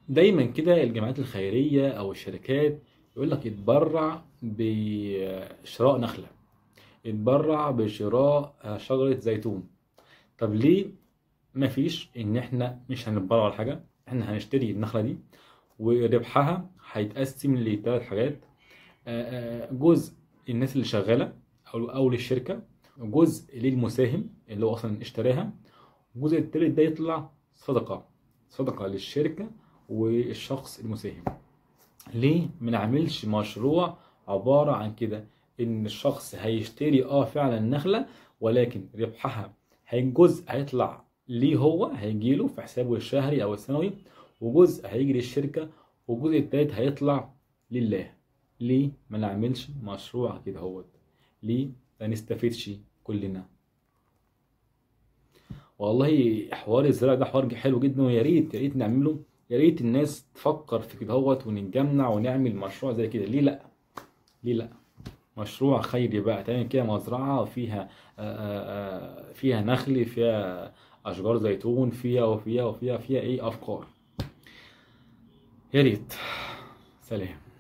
دايما كده الجمعيات الخيريه او الشركات يقول لك اتبرع بشراء نخله اتبرع بشراء شجره زيتون طب ليه مفيش ان احنا مش هنتبرع ولا حاجه احنا هنشتري النخله دي وربحها هيتقسم لثلاث حاجات آه، آه، جزء الناس اللي شغاله او او للشركه جزء للمساهم اللي هو اصلا اشتراها الجزء التالت ده يطلع صدقه صدقه للشركه والشخص المساهم ليه ما نعملش مشروع عباره عن كده ان الشخص هيشتري اه فعلا نخله ولكن ربحها هي جزء هيطلع ليه هو هيجيله في حسابه الشهري او السنوي وجزء هيجي للشركه والجزء التالت هيطلع لله ليه ما نعملش مشروع كده هوت ليه ما نستفيدش كلنا والله حوار الزراعة ده حوار حلو جدا ويا ريت يا ريت نعمله يا ريت الناس تفكر في كده هوت ونتجمع ونعمل مشروع زي كده ليه لا ليه لا مشروع خيري بقى تعمل كده مزرعة فيها آآ آآ فيها نخل فيها أشجار زيتون فيها وفيها وفيها فيها إيه أفكار يا ريت سلام